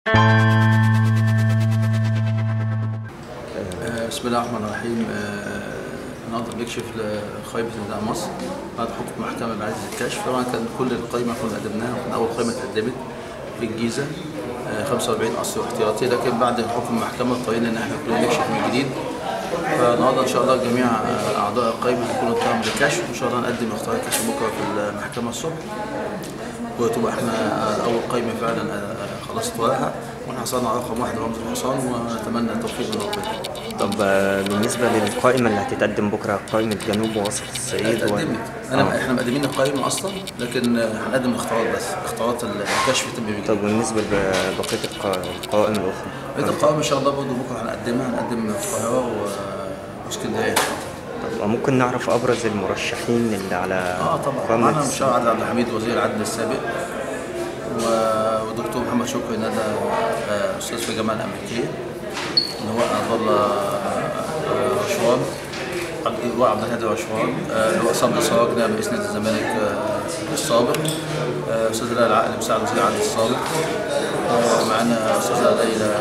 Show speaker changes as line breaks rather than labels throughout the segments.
آه، بسم الله الرحمن الرحيم آه، النهارده بنكشف لخيبة نداء مصر بعد حكم محكمة بعد الكشف طبعا كان كل القائمة كنا قدمناها وكان أول قائمة اتقدمت في الجيزة آه، 45 أصل واحتياطي لكن بعد حكم المحكمة اضطرينا إن احنا كلنا نكشف من جديد فالنهارده إن شاء الله جميع آه، أعضاء القائمة هيكونوا اتهموا بالكشف وإن شاء الله نقدم اختيار الكشف بكرة في المحكمة الصبح وتبقى احنا آه، أول قائمة فعلا آه، آه، خلاص ورقها واحنا حصلنا على رقم واحد رمز الحصان ونتمنى التوفيق من ربنا.
طب آه، بالنسبة للقائمة اللي هتتقدم بكرة قائمة جنوب ووسط الصعيد و-
اتقدمت انا
آه.
احنا مقدمين القائمه اصلا لكن آه، هنقدم اختيارات بس اختيارات الكشف يتم بيه
طب بالنسبة لبقية الق- القوائم الأخرى
بقيه القائمه ان شاء الله برضه بكره هنقدمها هنقدم في القاهره و- واسكندريه ان شاء الله
طب ممكن نعرف أبرز المرشحين اللي على
اه طبعا
قائمة
معانا مستشار عادل عبد الحميد وزير العدل السابق و- والدكتور محمد شكري ندى آه، استاذ في الجامعه الامريكيه اللي هو عبد الله آه، رشوان عبد اللواء عبد الهادي رشوان آه، اللواء صبري سراج نائب رئيس نادي الزمالك آه، السابق آه، استاذ ليلى العقل مساعد وزير العدل السابق آه، معانا استاذه ليلى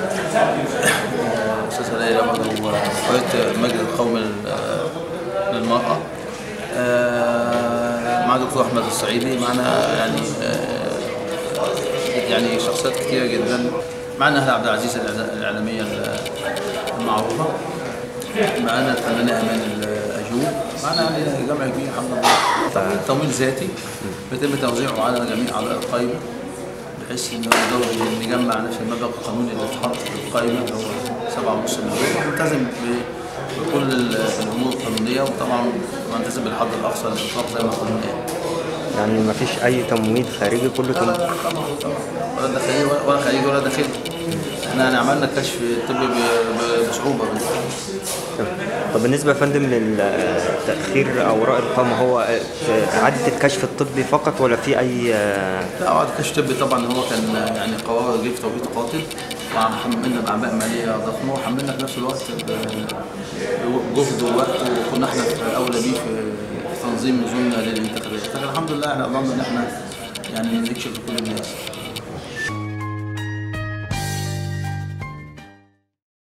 آه، استاذه ليلى برضه رئيسة المجلس القومي لل- آه، للمرأة آه، مع دكتور احمد الصعيدي معنا يعني آه، يعني شخصيات كثيره جدا معنا هلا عبد العزيز الإعلا- الاعلاميه المعروفه معنا الفنانه امان الاجوب معنا يعني جمع كبير الحمد لله تمويل تمويل ذاتي بيتم توزيعه على جميع اعضاء القائمه بحيث ان نقدر نجمع نفس المبلغ القانوني اللي اتحط في القائمه اللي هو 7.5 مليون ونلتزم ب- بكل ال- الامور القانونيه وطبعا نلتزم بالحد الاقصى للاطلاق زي ما القانون قال.
يعني ما فيش أي تمويل خارجي كله
لا لا
تمويل
لا طبعا طبعا ولا داخلي ولا- ولا خارجي ولا داخلي احنا يعني عملنا كشف طبي ب- ب- بصعوبه
طب بالنسبة يا فندم للتأخير أوراق القائمة هو إعادة الكشف الطبي فقط ولا في أي آه،
لا بعد كشف طبي طبعا هو كان يعني قرار جه في توقيت قاتل وحملنا باعباء ماليه ضخمه وحملنا في نفس الوقت ب- جهد ووقت وكنا احنا في اولى بيه في تنظيم نزولنا للانتخابات لكن الحمد لله احنا قدرنا ان احنا يعني نكشف لكل الناس